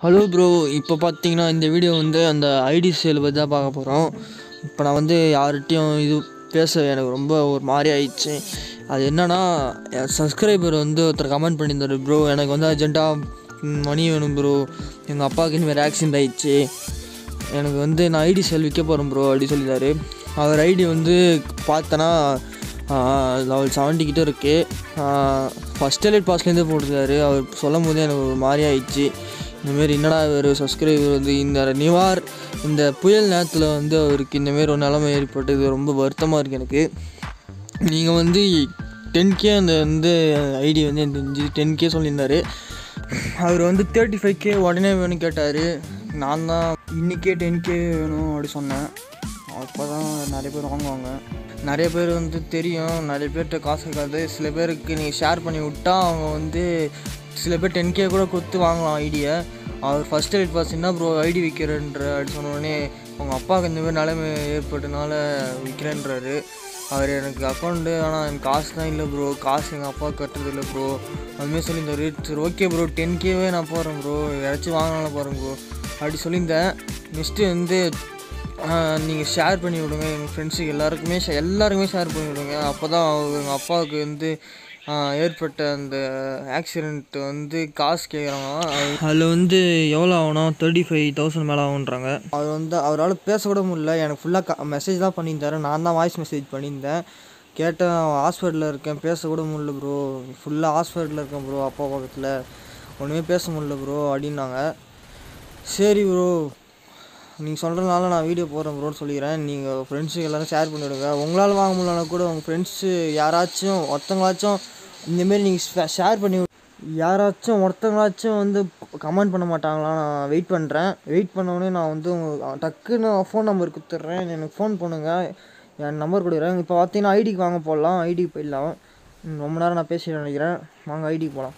hello bro இப்போ பார்த்தீங்கன்னா இந்த வீடியோ வந்து அந்த ஐடி சேல் பற்றி தான் பார்க்க போகிறோம் இப்போ நான் வந்து யார்கிட்டையும் இது பேச எனக்கு ரொம்ப ஒரு மாதிரி ஆயிடுச்சு அது என்னன்னா என் சப்ஸ்கிரைபர் வந்து ஒருத்தர் கமெண்ட் பண்ணியிருந்தாரு ப்ரோ எனக்கு வந்து அர்ஜென்ட்டாக மணி வேணும் ப்ரோ எங்கள் அப்பாவுக்கு இனிமேல் ஆக்சிடென்ட் ஆயிடுச்சு எனக்கு வந்து நான் ஐடி சேல் விற்க போகிறேன் ப்ரோ அப்படி சொல்லியிருந்தாரு அவர் ஐடி வந்து பார்த்தேன்னா லெவல் செவன்ட்டி கிட்ட இருக்குது ஃபஸ்ட் எலைட் பாஸ்லேருந்தே போட்டிருக்காரு அவர் சொல்லும் போதே எனக்கு ஒரு மாதிரி ஆயிடுச்சு இந்தமாரி என்னடா இவர் சப்ஸ்கிரைபர் வந்து இந்த நிவார் இந்த புயல் நேரத்தில் வந்து அவருக்கு இந்தமாரி ஒரு நிலைமை ஏற்பட்டது ரொம்ப வருத்தமாக இருக்குது எனக்கு நீங்கள் வந்து டென் கே அந்த வந்து ஐடி வந்து எனக்கு தெரிஞ்சு டென் கே சொல்லியிருந்தாரு அவர் வந்து தேர்ட்டி ஃபைவ் கே உடனே வேணும்னு கேட்டார் நான் தான் இன்றைக்கே டென் கே வேணும் அப்படி சொன்னேன் அப்போ தான் நிறைய பேர் வாங்குவாங்க நிறைய பேர் வந்து தெரியும் நிறைய பேர்கிட்ட காசு இருக்காது சில பேருக்கு நீங்கள் ஷேர் பண்ணி விட்டா அவங்க வந்து சில பேர் டென் கே கூட கொடுத்து வாங்கலாம் ஐடியை அவர் ஃபஸ்ட் எய்ட் பாஸ் என்ன ப்ரோ ஐடி விற்கிறேன்ற அப்படி சொன்ன உடனே உங்கள் அப்பாவுக்கு இந்த மாதிரி நிலைமை ஏற்பட்டனால விற்கிறேன்றாரு அவர் எனக்கு அக்கௌண்ட்டு ஆனால் எனக்கு காசு தான் இல்லை ப்ரோ காசு எங்கள் அப்பா கட்டுறது இல்லை ப்ரோ அதுமாரி சொல்லியிருந்தாரு சரி ஓகே ப்ரோ டென் கேவே நான் போகிறேன் ப்ரோ யாராச்சும் வாங்கினாலும் பாருங்க ப்ரோ அப்படி சொல்லியிருந்தேன் நெக்ஸ்ட்டு வந்து நீங்கள் ஷேர் பண்ணி விடுங்க எங்கள் ஃப்ரெண்ட்ஸுக்கு எல்லாருக்குமே ஷே எல்லாருக்குமே ஷேர் பண்ணி விடுங்க அப்போ தான் எங்கள் அப்பாவுக்கு வந்து ஆஹ், ஏற்பட்ட அந்த ஆக்சிடெண்ட் வந்து காசு கேட்குறாங்க அதில் வந்து எவ்வளோ ஆகணும் தேர்ட்டி ஃபைவ் தௌசண்ட் மேலே ஆகுன்றாங்க அவர் வந்து அவரால் பேசக்கூட முடியல எனக்கு ஃபுல்லாக மெசேஜ் தான் பண்ணியிருந்தாரு நான் தான் வாய்ஸ் மெசேஜ் பண்ணியிருந்தேன் கேட்டேன் ஹாஸ்பிட்டலில் இருக்கேன் பேசக்கூட முடியல ப்ரோ ஃபுல்லாக ஹாஸ்பிட்டலில் இருக்கேன் ப்ரோ அப்பா பக்கத்தில் ஒன்றுமே பேச முடியல ப்ரோ அப்படின்னாங்க சரி ப்ரோ நீங்கள் சொல்கிறதுனால நான் வீடியோ போடுறேன் ப்ரோன்னு சொல்லிக்கிறேன் நீங்கள் ஃப்ரெண்ட்ஸுக்கு எல்லோரும் ஷேர் பண்ணிவிடுங்க உங்களால் வாங்க முடியலனா கூட உங்கள் ஃப்ரெண்ட்ஸு யாராச்சும் ஒருத்தங்களாச்சும் இந்தமாரி நீங்கள் ஷேர் பண்ணி விடு- யாராச்சும் ஒருத்தங்களாச்சும் வந்து கமெண்ட் பண்ண மாட்டாங்களா நான் வெயிட் பண்ணுறேன் வெயிட் பண்ணோடனே நான் வந்து உங்க- டக்குன்னு ஃபோன் நம்பர் கொடுத்துட்றேன் எனக்கு ஃபோன் பண்ணுங்கள் என் நம்பர் கொடுக்குறேன் இப்போ பார்த்தீங்கன்னா ஐடிக்கு வாங்க போடலாம் ஐடிக்கு போயிடலாம் ம், ரொம்ப நேரம் நான் பேசிட்டு நினைக்கிறேன் வாங்க ஐடிக்கு போகலாம்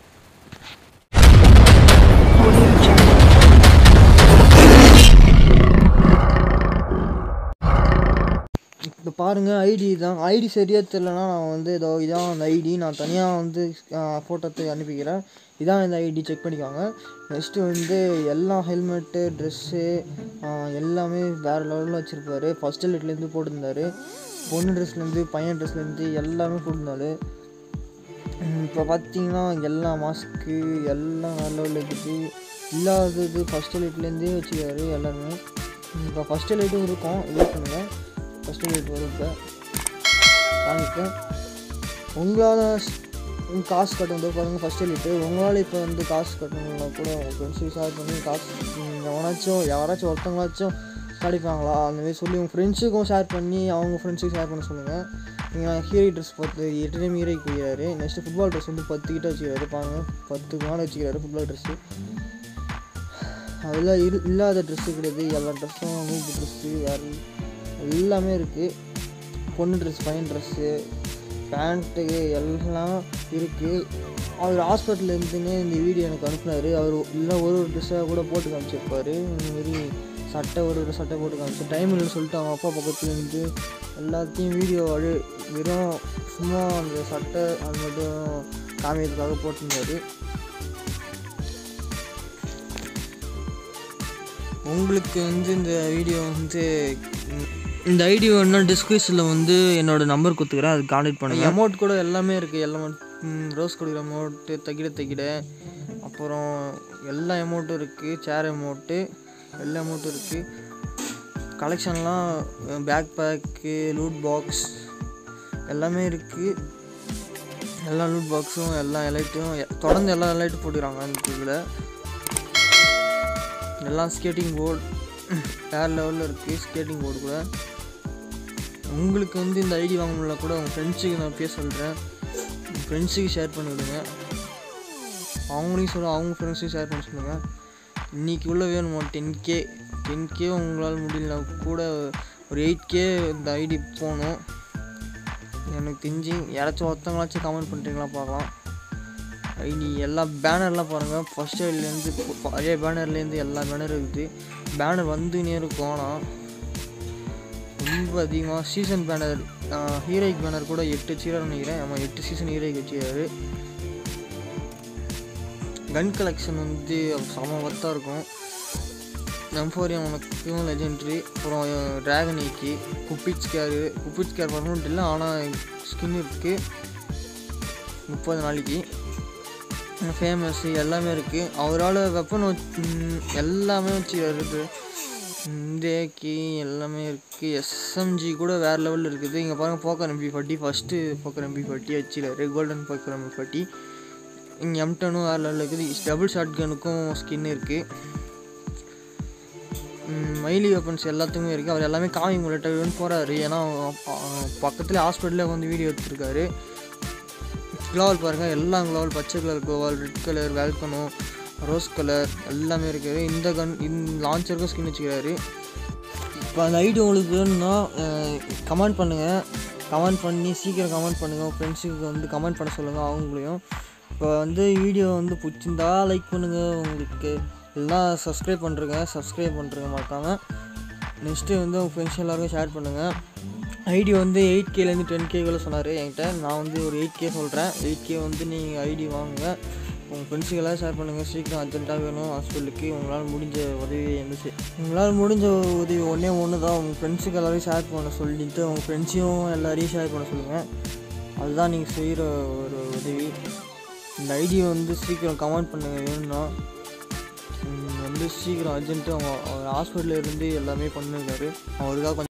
இப்போ பாருங்கள் ஐடி தான் ஐடி சரியாக தெரிலனா நான் வந்து இதோ இதான் அந்த ஐடி நான் தனியாக வந்து ஃபோட்டோத்தை அனுப்பிக்கிறேன் இதான் இந்த ஐடி செக் பண்ணிக்கோங்க நெக்ஸ்ட்டு வந்து எல்லா ஹெல்மெட்டு ட்ரெஸ்ஸு எல்லாமே வேறு லெவலில் வச்சுருப்பாரு ஃபஸ்ட் எய்ட்லேருந்து போட்டிருந்தாரு பொண்ணு ட்ரெஸ்லேருந்து பையன் ட்ரெஸ்லேருந்து எல்லாமே போட்டிருந்தாரு இப்போ பார்த்தீங்கன்னா எல்லா மாஸ்க்கு எல்லாம் வேறு லெவலில் இருக்குது இல்லாதது ஃபஸ்ட் எய்ட்லேருந்தே வச்சுக்காரு எல்லாருமே இப்போ ஃபஸ்ட் எய்ட்டும் இருக்கும் வெயிட் பண்ணுங்கள் ஃபஸ்ட் எய்ட் வரும் இப்போ காமிப்பேன் உங்களால் காசு கட்டணும் பாருங்கள் ஃபஸ்ட் எய்ட்டு உங்களால் இப்போ வந்து காசு கட்டணும்னா கூட உங்கள் ஃப்ரெண்ட்ஸுக்கு ஷேர் பண்ணி காசு ம், எவனாச்சும் யாராச்சும் ஒருத்தவங்களாச்சும் கிடைப்பாங்களா அந்த மாதிரி சொல்லி உங்கள் ஃப்ரெண்ட்ஸுக்கும் ஷேர் பண்ணி அவங்க ஃப்ரெண்ட்ஸுக்கு ஷேர் பண்ண சொல்லுங்கள் நீங்கள் ஹீரோ ட்ரெஸ் பத்து எட்டு டைம் ஹீரோக்கு போயிடாரு நெக்ஸ்ட்டு ஃபுட்பால் ட்ரெஸ் வந்து பத்து கிட்ட வச்சுக்கிறாரு பாருங்க பத்துக்கு மேலே வச்சுக்கிறாரு ஃபுட்பால் ட்ரெஸ்ஸு அதெல்லாம் இரு இல்லாத ட்ரெஸ்ஸு கிடையாது எல்லா ட்ரெஸ்ஸும் மூக்கு ட்ரெஸ்ஸு வேறு எல்லாமே இருக்குது பொண்ணு ட்ரெஸ் பையன் ட்ரெஸ்ஸு பேண்ட்டு எல்லாம் இருக்குது அவர் ஹாஸ்பிட்டலில் இருந்துன்னே இந்த வீடியோ எனக்கு அனுப்புனாரு அவர் இல்லை ஒரு ஒரு ட்ரெஸ்ஸாக கூட போட்டு காமிச்சிருப்பாரு இந்தமாரி சட்டை ஒரு ஒரு சட்டை போட்டு காமிச்சு டைம் இல்லைன்னு சொல்லிட்டு அவங்க அப்பா பக்கத்துல இருந்து எல்லாத்தையும் வீடியோ அழு வெறும் சும்மா அந்த சட்டை அது மட்டும் காமிக்கிறதுக்காக போட்டிருந்தாரு உங்களுக்கு வந்து இந்த வீடியோ வந்து ம், இந்த ஐடி வேணும்னா டிஸ்கிரிப்ஷனில் வந்து என்னோட நம்பர் கொடுத்துக்கிறேன் அது கான்டெக்ட் பண்ணுங்கள் அமௌண்ட் கூட எல்லாமே இருக்குது எல்லாம் ரோஸ் கொடுக்குற அமௌண்ட்டு தகிட தகிட அப்புறம் எல்லா அமௌண்ட்டும் இருக்குது சேர் அமௌண்ட்டு எல்லா அமௌண்ட்டும் இருக்குது கலெக்ஷன்லாம் பேக் பேக்கு லூட் பாக்ஸ் எல்லாமே இருக்குது எல்லா லூட் பாக்ஸும் எல்லா எலைட்டும் தொடர்ந்து எல்லா எலைட்டும் போட்டுக்கிறாங்க அந்த இதில் எல்லாம் ஸ்கேட்டிங் போர்டு வேறு லெவலில் இருக்குது ஸ்கேட்டிங் போர்டு கூட உங்களுக்கு வந்து இந்த ஐடி வாங்க முடியல கூட உங்கள் ஃப்ரெண்ட்ஸுக்கு நான் பேச சொல்கிறேன் உங்கள் ஃப்ரெண்ட்ஸுக்கு ஷேர் பண்ணி விடுங்க அவங்களையும் சொல்ல அவங்க ஃப்ரெண்ட்ஸையும் ஷேர் பண்ண சொல்லுங்கள் இன்றைக்கி உள்ள வேணுமா டென் கே டென் கே உங்களால் முடியலனா கூட ஒரு எயிட் கே இந்த ஐடி போகணும் எனக்கு தெரிஞ்சு யாராச்சும் ஒருத்தவங்களாச்சும் கமெண்ட் பண்ணுறீங்களா பார்க்கலாம் ஐடி எல்லா பேனர்லாம் பாருங்கள் ஃபஸ்ட் ஐடிலேருந்து பழைய பேனர்லேருந்து எல்லா பேனரும் இருக்குது பேனர் வந்துனே இருக்கும் ஆனால் ரொம்ப அதிகமாக சீசன் பேனர் ஹீரோயிக் பேனர் கூட எட்டு வச்சுக்கிறாரு நினைக்கிறேன் ஆமாம் எட்டு சீசன் ஹீரோயிக் வச்சுக்கிறாரு கன் கலெக்ஷன் வந்து செம ஒர்த்தாக இருக்கும் எம்ஃபோரியம் உனக்கும் லெஜெண்ட்ரி அப்புறம் ட்ராகன் ஈக்கி குப்பிச் கேரு குப்பிச் கேர் பர்மனெண்ட் இல்லை ஆனால் ஸ்கின் இருக்குது முப்பது நாளைக்கு ஃபேமஸ் எல்லாமே இருக்குது அவரால் வெப்பன் எல்லாமே வச்சுக்கிறாரு இந்த கீ எல்லாமே இருக்குது எஸ்எம்ஜி கூட வேறு லெவலில் இருக்குது இங்கே பாருங்கள் poker MP forty first poker MP forty வச்சுக்கிறாரு கோல்டன் போக்கர் எம்பி ஃபார்ட்டி இங்கே எம்டனும் வேறு லெவலில் இருக்குது டபுள் ஷாட் கனுக்கும் ஸ்கின் இருக்குது மைலி வெப்பன்ஸ் எல்லாத்துக்குமே இருக்குது அவர் எல்லாமே காமி முள்ளட்டாக போகிறாரு ஏன்னா பக்கத்தில் ஹாஸ்பிட்டலில் வந்து வீடியோ எடுத்திருக்காரு க்ளோவல் பாருங்கள் எல்லா க்ளோவல் பச்சை colour gloo wall red colour volcano rose colour எல்லாமே இருக்குது இந்த கன் இந்த லான்ச்சருக்கும் ஸ்கின் வச்சுக்கிறாரு இப்போ அந்த ஐடி உங்களுக்கு வேணும்னா கமெண்ட் பண்ணுங்கள் கமெண்ட் பண்ணி சீக்கிரம் கமெண்ட் பண்ணுங்கள் உங்கள் ஃப்ரெண்ட்ஸுக்கு வந்து கமெண்ட் பண்ண சொல்லுங்கள் அவங்களையும் இப்போ வந்து வீடியோ வந்து பிடிச்சிருந்தா லைக் பண்ணுங்கள் உங்களுக்கு இல்லைனா சப்ஸ்கிரைப் பண்ணுறங்க சப்ஸ்கிரைப் பண்ணுறங்க மறக்காமல் நெக்ஸ்ட்டு வந்து உங்கள் ஃப்ரெண்ட்ஸ் எல்லாருக்கும் ஷேர் பண்ணுங்கள் ஐடி வந்து எயிட் கேலேருந்து டென் கேக்குள்ளே சொன்னார் என்கிட்ட நான் வந்து ஒரு எயிட் கே சொல்கிறேன் எயிட் கே வந்து நீங்கள் ஐடி வாங்குங்க உங்கள் ஃப்ரெண்ட்ஸுக்கெல்லாம் ஷேர் பண்ணுங்கள் சீக்கிரம் அர்ஜென்ட்டாக வேணும் ஹாஸ்பிட்டலுக்கு உங்களால் முடிஞ்ச உதவி என்ன செய் உங்களால் முடிஞ்ச உதவி ஒன்றே ஒன்று தான் உங்கள் ஃப்ரெண்ட்ஸுக்கு எல்லாரையும் ஷேர் பண்ண சொல்லிட்டு உங்கள் ஃப்ரெண்ட்ஸையும் எல்லாரையும் ஷேர் பண்ண சொல்லுங்கள் அதுதான் நீங்கள் செய்கிற ஒரு உதவி இந்த ஐடியை வந்து சீக்கிரம் கமெண்ட் பண்ணுங்கள் வேணும்னா வந்து சீக்கிரம் அர்ஜென்ட்டு அவங்க அவர் ஹாஸ்பிட்டலில் இருந்து எல்லாமே பண்ணிருக்காரு அவருக்காக கொஞ்சம்